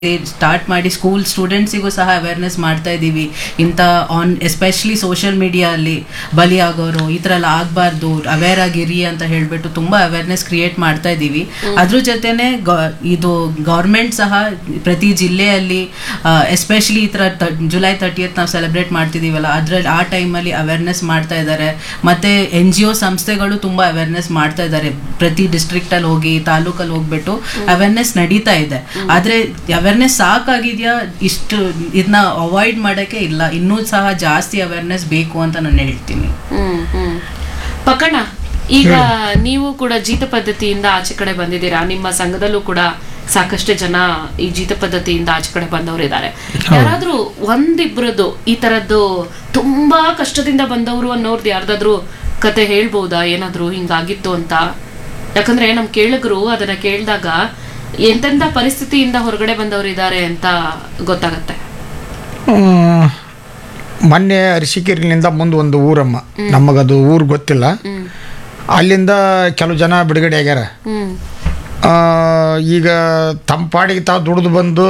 Start ಮಾಡಿ school ಸ್ಟೂಡೆಂಟ್ಸಿಗೂ ಸಹ awareness ಮಾಡ್ತಾ ಇದ್ದೀವಿ ಇಂಥ ಆನ್ ಎಸ್ಪೆಷಲಿ ಸೋಷಿಯಲ್ ಮೀಡಿಯಲ್ಲಿ ಬಲಿಯಾಗೋರು ಈ ಥರ ಎಲ್ಲ ಆಗಬಾರ್ದು ಅವೇರ್ ಆಗಿರಿ ಅಂತ ಹೇಳ್ಬಿಟ್ಟು ತುಂಬ ಅವೇರ್ನೆಸ್ ಕ್ರಿಯೇಟ್ ಮಾಡ್ತಾ ಇದ್ದೀವಿ ಅದ್ರ ಜೊತೆನೆ ಗ- ಇದು ಗೌರ್ಮೆಂಟ್ ಸಹ ಪ್ರತಿ ಜಿಲ್ಲೆಯಲ್ಲಿ ಎಸ್ಪೆಷಲಿ ಈ ಥರ ಜುಲೈ ತರ್ಟಿಯತ್ ನಾವು ಸೆಲೆಬ್ರೇಟ್ ಮಾಡ್ತಿದ್ದೀವಲ್ಲ ಅದ್ರಲ್ಲಿ ಆ ಟೈಮಲ್ಲಿ ಅವೇರ್ನೆಸ್ ಮಾಡ್ತಾ ಇದ್ದಾರೆ ಮತ್ತೆ ಎನ್ ಜಿ ಒ ಸಂಸ್ಥೆಗಳು ತುಂಬ ಅವೇರ್ನೆಸ್ ಮಾಡ್ತಾ ಇದ್ದಾರೆ ಪ್ರತಿ ಡಿಸ್ಟ್ರಿಕ್ಟ್ ಅಲ್ಲಿ ಹೋಗಿ ತಾಲೂಕಲ್ಲಿ ಹೋಗ್ಬಿಟ್ಟು ಅವೇರ್ನೆಸ್ ನಡೀತಾ ಇದೆ ಆದ್ರೆ ಅವೇರ್ನೆಸ್ ಸಾಕಾಗಿದ್ಯಾ ಇಷ್ಟು ಇದನ್ನ ಅವಾಯ್ಡ್ ಮಾಡಕ್ಕೆ ಇಲ್ಲ ಇನ್ನೂ ಸಹ ಜಾಸ್ತಿ ಅವೇರ್ನೆಸ್ ಬೇಕು ಅಂತ ನಾನು ಹೇಳ್ತೀನಿ ಹ್ಮ್ ಹ್ಮ್ ಪಕ್ಕಣ ಈಗ ನೀವು ಕೂಡ ಜೀತ ಪದ್ಧತಿಯಿಂದ ಆಚೆ ಕಡೆ ಬಂದಿದ್ದೀರಾ ನಿಮ್ಮ ಸಂಘದಲ್ಲೂ ಕೂಡ ಸಾಕಷ್ಟು ಜನ ಈ ಜೀತ ಪದ್ಧತಿಯಿಂದ ಆಚೆ ಕಡೆ ಬಂದವರು ಇದ್ದಾರೆ ಯಾರಾದ್ರೂ ಒಂದಿಬ್ರದ್ದು ಈ ತರದ್ದು ತುಂಬಾ ಕಷ್ಟದಿಂದ ಬಂದವರು ಅನ್ನೋರ್ದು ಯಾರ್ದಾದ್ರೂ ಕತೆ ಹೇಳ್ಬೋದಾ ಏನಾದ್ರೂ ಹಿಂಗಾಗಿತ್ತು ಅಂತ ಯಾಕಂದ್ರೆ ನಮ್ ಕೇಳಗರು ಅದನ್ನ ಕೇಳಿದಾಗ ಎಂತೆಂತ ಪರಿಸ್ಥಿತಿಯಿಂದ ಹೊರಗಡೆ ಬಂದವರು ಇದ್ದಾರೆ ಅಂತ ಗೊತ್ತಾಗತ್ತೆ ಹ್ಮ್. ಮೊನ್ನೆ ಅರಸೀಕೆರೆಲಿಂದ ಮುಂದೆ ಒಂದು ಊರಮ್ಮ ನಮಗದು ಊರು ಗೊತ್ತಿಲ್ಲ ಹ್ಮ್ ಅಲ್ಲಿಂದ ಕೆಲವು ಜನ ಬಿಡುಗಡೆ ಆಗ್ಯಾರ ಹ್ಮ್ ಆ, ಈಗ ತಮ್ಮ ಪಾಡಿಗೆ ತಾವು ದುಡ್ದು ಬಂದು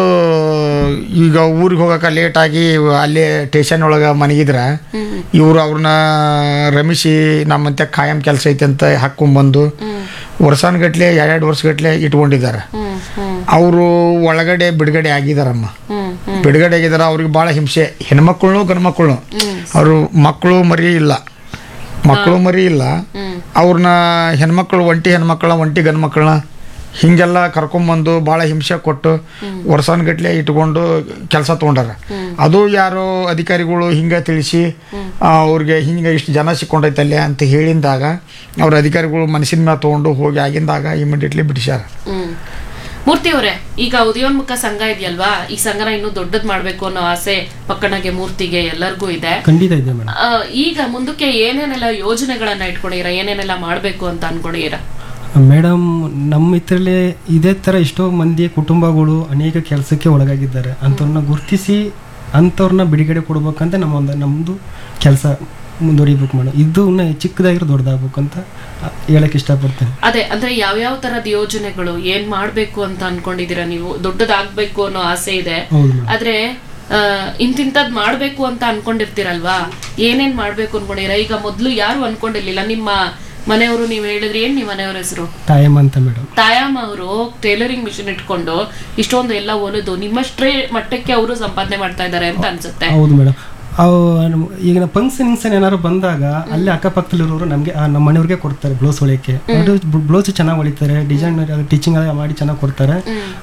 ಈಗ ಊರಿಗೆ ಹೋಗಕ್ಕೆ ಲೇಟಾಗಿ ಅಲ್ಲೇ ಸ್ಟೇಷನ್ ಒಳಗೆ ಮನಗಿದ್ರೆ ಇವರು ಅವ್ರನ್ನ ರಮಿಸಿ ನಮ್ಮಂತೆ ಕಾಯಂ ಕೆಲಸ ಐತೆ ಅಂತ ಹಾಕ್ಕೊಂಬಂದು ವರ್ಷಾನ್ಗಟ್ಲೆ ಎರಡು ವರ್ಷಗಟ್ಲೆ ಇಟ್ಕೊಂಡಿದ್ದಾರೆ ಹ್ಮ್ ಹ್ಮ್ ಅವರು ಒಳಗಡೆ ಬಿಡುಗಡೆ ಆಗಿದಾರಮ್ಮ ಹ್ಮ್ ಹ್ಮ್ ಬಿಡುಗಡೆ ಆಗಿದಾರ ಅವ್ರಿಗೆ ಭಾಳ ಹಿಂಸೆ ಹೆಣ್ಮಕ್ಳು ಗಂಡು ಮಕ್ಕಳು ಅವರು ಮಕ್ಕಳು ಮರಿ ಇಲ್ಲ ಮಕ್ಕಳು ಮರಿ ಇಲ್ಲ ಹ್ಮ್ ಅವ್ರನ್ನ ಹೆಣ್ಮಕ್ಳು ಒಂಟಿ ಹೆಣ್ಮಕ್ಳ ಒಂಟಿ ಗಂಡು ಮಕ್ಕಳನ್ನ ಹಿಂಗೆಲ್ಲ ಕರ್ಕೊಂಬಂದು ಭಾಳ ಹಿಂಸೆ ಕೊಟ್ಟು ವರ್ಷಾನ್ಗಟ್ಲೆ ಇಟ್ಕೊಂಡು ಕೆಲಸ ತೊಗೊಂಡಾರ ಅದು ಯಾರೋ ಅಧಿಕಾರಿಗಳು ಹಿಂಗೆ ತಿಳಿಸಿ ಆ, ಅವ್ರಿಗೆ ಹಿಂಗೆ ಇಷ್ಟು ಜನ ಸಿಕ್ಕೊಂಡೈತಲ್ಲೇ ಅಂತ ಹೇಳಿದಾಗ ಅವ್ರ ಅಧಿಕಾರಿಗಳು ಮನಸ್ಸಿನ ಮೇಲೆ ತೊಗೊಂಡು ಹೋಗಿ ಆಗಿಂದಾಗ ಇಮಿಡಿಯೇಟ್ಲಿ ಬಿಡಿಸ್ಯಾರ ಹ್ಮ್ ಮೂರ್ತಿ ಅವರೇ ಈಗ ಉದಯೋನ್ಮುಖ ಸಂಘ ಇದೆಯಲ್ವಾ ಈ ಸಂಘನ ಇನ್ನೂ ದೊಡ್ಡದ್ ಮಾಡ್ಬೇಕು ಅನ್ನೋ ಆಸೆ ಪಕ್ಕಣಗೆ ಮೂರ್ತಿಗೆ ಎಲ್ಲರಿಗೂ ಇದೆ ಖಂಡಿತ ಇದೆ ಮೇಡಮ್ ಆ, ಈಗ ಮುಂದಕ್ಕೆ ಏನೇನೆಲ್ಲ ಯೋಜನೆಗಳನ್ನ ಇಟ್ಕೊಂಡಿರ ಏನೇನೆಲ್ಲ ಮಾಡ್ಬೇಕು ಅಂತ ಅನ್ಕೊಂಡಿರ ಮೇಡಮ್ ನಮ್ಮ ಇದರಲ್ಲಿ ಇದೇ ಥರ ಎಷ್ಟೋ ಮಂದಿ ಕುಟುಂಬಗಳು ಅನೇಕ ಕೆಲಸಕ್ಕೆ ಒಳಗಾಗಿದ್ದಾರೆ ಅಂಥವ್ರನ್ನ ಗುರುತಿಸಿ ಅಂಥವ್ರನ್ನ ಬಿಡುಗಡೆ ಕೊಡ್ಬೇಕಂತ ನಮ್ಮ ಒಂದು ನಮ್ಮದು ಕೆಲಸ ಮುಂದುವರಿಬೇಕು ಮೇಡಮ್ ಇದು ಇನ್ನೂ ಚಿಕ್ಕದಾಗಿರೋ ದೊಡ್ಡದಾಗಬೇಕು ಅಂತ ಹೇಳಕ್ಕೆ ಇಷ್ಟಪಡ್ತೇನೆ ಅದೇ ಅಂದ್ರೆ ಯಾವ್ಯಾವ ತರದ ಯೋಜನೆಗಳು ಏನ್ ಮಾಡ್ಬೇಕು ಅಂತ ಅನ್ಕೊಂಡಿದೀರ ನೀವು ದೊಡ್ಡದಾಗ್ಬೇಕು ಅನ್ನೋ ಆಸೆ ಇದೆ ಹೌದು ಮೇಡಮ್ ಆದ್ರೆ ಆ, ಇಂತಿಂತದ್ ಮಾಡ್ಬೇಕು ಅಂತ ಅನ್ಕೊಂಡಿರ್ತೀರಲ್ವಾ ಏನೇನ್ ಮಾಡ್ಬೇಕು ಅನ್ಕೊಂಡಿರ ಈಗ ಮೊದ್ಲು ಯಾರು ಅನ್ಕೊಂಡಿರ್ಲಿಲ್ಲ ನಿಮ್ಮ ಮನೆಯವರು ನೀವ್ ಹೇಳಿದ್ರಿ ಏನ್ ನಿಮ್ಮ ಮನೆಯವ್ರ ಹೆಸರು ಟೈಮ್ ಅಂತ ಮೇಡಮ್ ತಾಯಮ್ಮ ಅವರು ಟೈಲರಿಂಗ್ ಮಿಷಿನ್ ಇಟ್ಕೊಂಡು ಇಷ್ಟೊಂದು ಎಲ್ಲ ಹೊಲಿದು ನಿಮ್ಮಷ್ಟೇ ಮಟ್ಟಕ್ಕೆ ಅವರು ಸಂಪಾದನೆ ಮಾಡ್ತಾ ಇದ್ದಾರೆ ಅಂತ ಅನ್ಸುತ್ತೆ ಹೌದು ಮೇಡಮ್ ಅವು ನಮ್- ಈಗ ನಾವು ಫಂಕ್ಷನ್ ಗಿಂಕ್ಷನ್ ಏನಾದ್ರು ಬಂದಾಗ ಅಲ್ಲಿ ಅಕ್ಕಪಕ್ಕದಲ್ಲಿರೋರು ನಮಗೆ ನಮ್ಮ ಮನೆಯವ್ರಿಗೆ ಕೊಡ್ತಾರೆ ಬ್ಲೌಸ್ ಹೊಲಿಯಕ್ಕೆ ಅವರು ಬ್ಲೌಸ್ ಚೆನ್ನಾಗಿ ಹೊಲಿತಾರೆ ಡಿಸೈನ್ ಟೀಚಿಂಗ್ ಎಲ್ಲ ಮಾಡಿ ಚೆನ್ನಾಗಿ ಕೊಡ್ತಾರೆ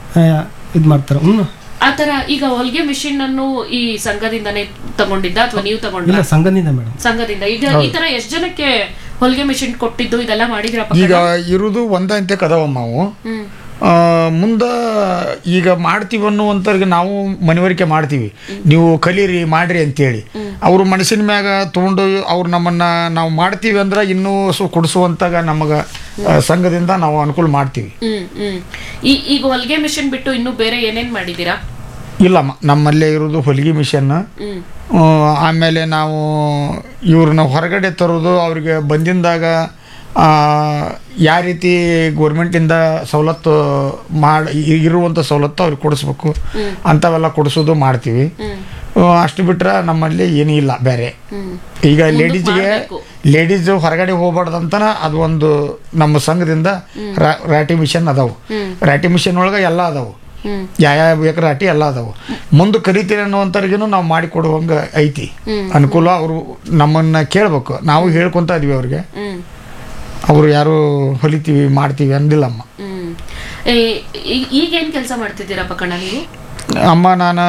ಇದು ಮಾಡ್ತಾರೆ ಹ್ಞೂ ಆತರ ಈಗ ಹೊಲಿಗೆ ಮಿಷಿನ್ ಅನ್ನು ಈ ಸಂಘದಿಂದನೇ ತಗೊಂಡಿದ್ದ ಅಥವಾ ನೀವು ತಗೊಂಡ ಇಲ್ಲ ಸಂಘದಿಂದ ಮೇಡಮ್ ಸಂಘದಿಂದ ಈಗ ಈ ತರ ಎಷ್ಟ್ ಜನಕ್ಕೆ ಹೊಲಿಗೆ ಮಿಷಿನ್ ಕೊಟ್ಟಿದ್ದು ಇದೆಲ್ಲ ಮಾಡಿದಿರಪ್ಪ ಈಗ ಇರುವುದು ಒಂದಂತೆ ಕದವಮ್ಮ ನಾವು ಹ್ಮ್ ಆ, ಮುಂದ ಈಗ ಮಾಡ್ತೀವಿ ಅನ್ನುವಂಥವ್ರಿಗೆ ನಾವು ಮನವರಿಕೆ ಮಾಡ್ತೀವಿ ನೀವು ಕಲೀರಿ ಮಾಡ್ರಿ ಅಂತೇಳಿ ಅವರು ಮನಸ್ಸಿನ ಮ್ಯಾಗ ತೊಗೊಂಡು ಅವ್ರು ನಮ್ಮನ್ನ ನಾವು ಮಾಡ್ತೀವಿ ಅಂದ್ರೆ ಇನ್ನೂ ಸು ಕೊಡಿಸುವಂತಾಗ ನಮಗೆ ಸಂಘದಿಂದ ನಾವು ಅನುಕೂಲ ಮಾಡ್ತೀವಿ ಹ್ಮ್ ಹ್ಮ್ ಈ ಈಗ ಹೊಲಿಗೆ ಮಿಷಿನ್ ಬಿಟ್ಟು ಇನ್ನು ಬೇರೆ ಏನೇನ್ ಮಾಡಿದೀರಾ ಇಲ್ಲಮ್ಮ ನಮ್ಮಲ್ಲೇ ಇರೋದು ಹೊಲಿಗೆ ಮಿಷನ್ ಹ್ಮ್ ಆಮೇಲೆ ನಾವು ಇವ್ರನ್ನ ಹೊರಗಡೆ ತರೋದು ಅವ್ರಿಗೆ ಬಂದಿಂದಾಗ ಆ, ಯಾವ ರೀತಿ ಗೋರ್ಮೆಂಟಿಂದ ಸವಲತ್ತು ಮಾಡಿ ಇರುವಂಥ ಸವಲತ್ತು ಅವ್ರಿಗೆ ಕೊಡಿಸ್ಬೇಕು ಅಂಥವೆಲ್ಲ ಕೊಡಿಸೋದು ಮಾಡ್ತೀವಿ ಹ್ಮ್ ಆ, ಅಷ್ಟು ಬಿಟ್ರೆ ನಮ್ಮಲ್ಲಿ ಏನೂ ಇಲ್ಲ ಬೇರೆ ಹ್ಮ್ ಈಗ ಲೇಡೀಸ್ಗೆ ಮಾಡ್ಬೇಕು. ಲೇಡೀಸ್ ಹೊರಗಡೆ ಹೋಗ್ಬಾರ್ದಂತನ ಅದು ಒಂದು ನಮ್ಮ ಸಂಘದಿಂದ ರಾ- ರಾಟಿ ಮಿಷನ್ ಅದಾವು ಹ್ಮ್. ರಾಟಿ ಮಿಷನ್ ಒಳಗೆ ಎಲ್ಲ ಅದಾವು ಹ್ಮ್ ಯಾವ ಬೇಕು ರಾಟಿ ಎಲ್ಲ ಅದಾವು ಮುಂದೆ ಕರಿತೀರಿ ಅನ್ನುವಂಥವ್ರಿಗೇನು ನಾವು ಮಾಡಿ ಕೊಡುವಂಗೆ ಐತಿ ಹ್ಮ್. ಅನುಕೂಲ ಅವರು ನಮ್ಮನ್ನ ಕೇಳ್ಬೇಕು ನಾವು ಹೇಳ್ಕೊಂತ ಇದೀವಿ ಅವ್ರಿಗೆ ಹ್ಮ್ ಅವರು ಯಾರು ಹೊಲಿತೀವಿ ಮಾಡ್ತೀವಿ ಅಂದಿಲ್ಲಮ್ಮ ಹ್ಮ್ ಏ, ಈ- ಈಗೇನ್ ಕೆಲಸ ಮಾಡ್ತಿದ್ದೀರಾ ಪಕ್ಕಣ ನೀವು ಅಮ್ಮ ನಾನು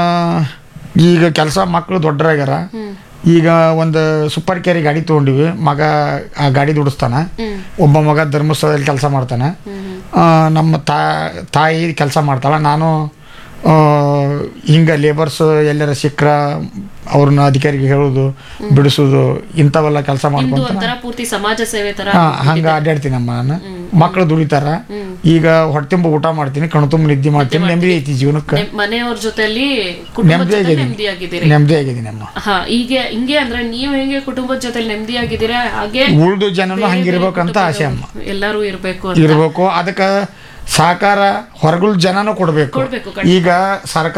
ಈಗ ಕೆಲಸ ಮಕ್ಕಳು ದೊಡ್ಡರಾಗ್ಯಾರ ಹ್ಮ್ ಈಗ ಒಂದು ಸೂಪರ್ ಕ್ಯಾರಿ ಗಾಡಿ ತೊಗೊಂಡಿವಿ ಮಗ ಆ ಗಾಡಿ ದುಡಿಸ್ತಾನ ಹ್ಮ್ ಒಬ್ಬ ಮಗ ಧರ್ಮಸ್ಥಳದಲ್ಲಿ ಕೆಲಸ ಮಾಡ್ತಾನೆ ಹ್ಮ್ ಆ, ನಮ್ಮ ತಾ ತಾಯಿ ಕೆಲಸ ಮಾಡ್ತಾಳೆ ನಾನು ಆ, ಹಿಂಗೆ ಲೇಬರ್ಸ್ ಎಲ್ಲರ ಸಿಕ್ಕ್ರ ಅವ್ರನ್ನ ಅಧಿಕಾರಿಗೆ ಹೇಳೋದು ಬಿಡಿಸೋದು ಇಂಥವೆಲ್ಲ ಕೆಲಸ ನಿಮ್ದು ಮಾಡ್ಕೊಂತ ಒಂಥರ ಪೂರ್ತಿ ಸಮಾಜ ಸೇವೆ ತರ ಹಾ ಹಂಗೆ ಅಡ್ಡಾಡ್ತೀನಮ್ಮ ನಾನು ಮಕ್ಕಳು ದುಡಿತಾರ ಹ್ಮ್. ಈಗ ಹೊಟ್ಟೆಂಬ ಊಟ ಮಾಡ್ತೀನಿ ಕಣ್ತುಂಬ ನಿದ್ದೆ ಮಾಡ್ತೀನಿ ನೆಮ್ಮದಿ ಐತಿ ಜೀವನಕ್ಕೆ ನಿಮ್ ಮನೆಯವ್ರ ಜೊತೆಲಿ ಕುಟುಂಬದ ನೆಮ್ಮದಿ ಜೊತೆ ಆಗಿದ್ದೀನಿ ನೆಮ್ಮದಿಯಾಗಿದ್ದೀರಿ ನೆಮ್ಮದಿ ಆಗಿದ್ದೀನಿ ಅಮ್ಮ ಹಾ ಹೀಗೆ ಹಿಂಗೆ ಅಂದ್ರೆ ನೀವು ಹೆಂಗೆ ಕುಟುಂಬದ ಜೊತೆ ನೆಮ್ಮದಿಯಾಗಿದ್ದೀರಾ ಹಾಗೆ ಉಳ್ದು ಜನನು ಹಂಗಿರ್ಬೇಕಂತ ಆಸೆ ಅಮ್ಮ ಎಲ್ಲರೂ ಇರ್ಬೇಕು ಅಂತ ಇರ್ಬೇಕು ಅದಕ್ಕೆ ಸಹಕಾರ ಹೊರಗಲ್ ಜನನೂ ಕೊಡಬೇಕು ಕೊಡ್ಬೇಕು, ಈಗ ಸರ್ಕಾರ